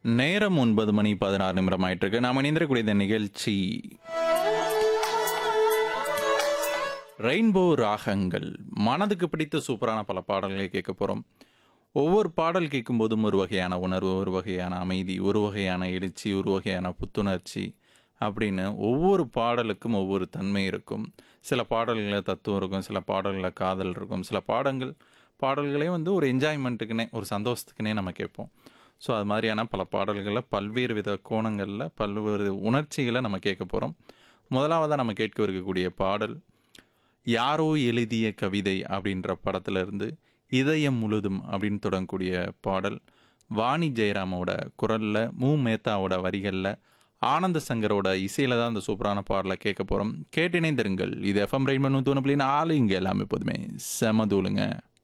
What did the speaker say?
நேரம் ஒன்பது மணி பதினாறு நிமிடம் ஆயிட்டு இருக்கு நாம் இணைந்திருக்கக்கூடிய இந்த நிகழ்ச்சி ரெயின்போ ராகங்கள் மனதுக்கு பிடித்த சூப்பரான பல பாடல்களை கேட்க போகிறோம் ஒவ்வொரு பாடல் கேட்கும்போதும் ஒரு வகையான உணர்வு ஒரு வகையான அமைதி ஒரு வகையான எழுச்சி ஒரு வகையான புத்துணர்ச்சி அப்படின்னு ஒவ்வொரு பாடலுக்கும் ஒவ்வொரு தன்மை இருக்கும் சில பாடல்களில் தத்துவம் இருக்கும் சில பாடல்களில் காதல் இருக்கும் சில பாடங்கள் பாடல்களே வந்து ஒரு என்ஜாய்மெண்ட்டுக்குனே ஒரு சந்தோஷத்துக்குனே நம்ம கேட்போம் ஸோ அது மாதிரியான பல பாடல்களில் பல்வேறு வித கோணங்களில் பல்வேறு உணர்ச்சிகளை நம்ம கேட்க போகிறோம் முதலாவதாக நம்ம கேட்க இருக்கக்கூடிய பாடல் யாரோ எழுதிய கவிதை அப்படின்ற படத்துல இருந்து இதயம் முழுதும் அப்படின்னு தொடங்கக்கூடிய பாடல் வாணி ஜெயராமோட குரல்ல மு மேத்தாவோட வரிகளில் ஆனந்த சங்கரோட இசையில தான் அந்த சூப்பரான பாடலை கேட்க போகிறோம் கேட்டினைந்திருங்கள் இது எஃப்எம் ரெயின் பண்ணு தோணு அப்படின்னு ஆளு இங்கே எல்லாமே எப்போதுமே செம தூளுங்க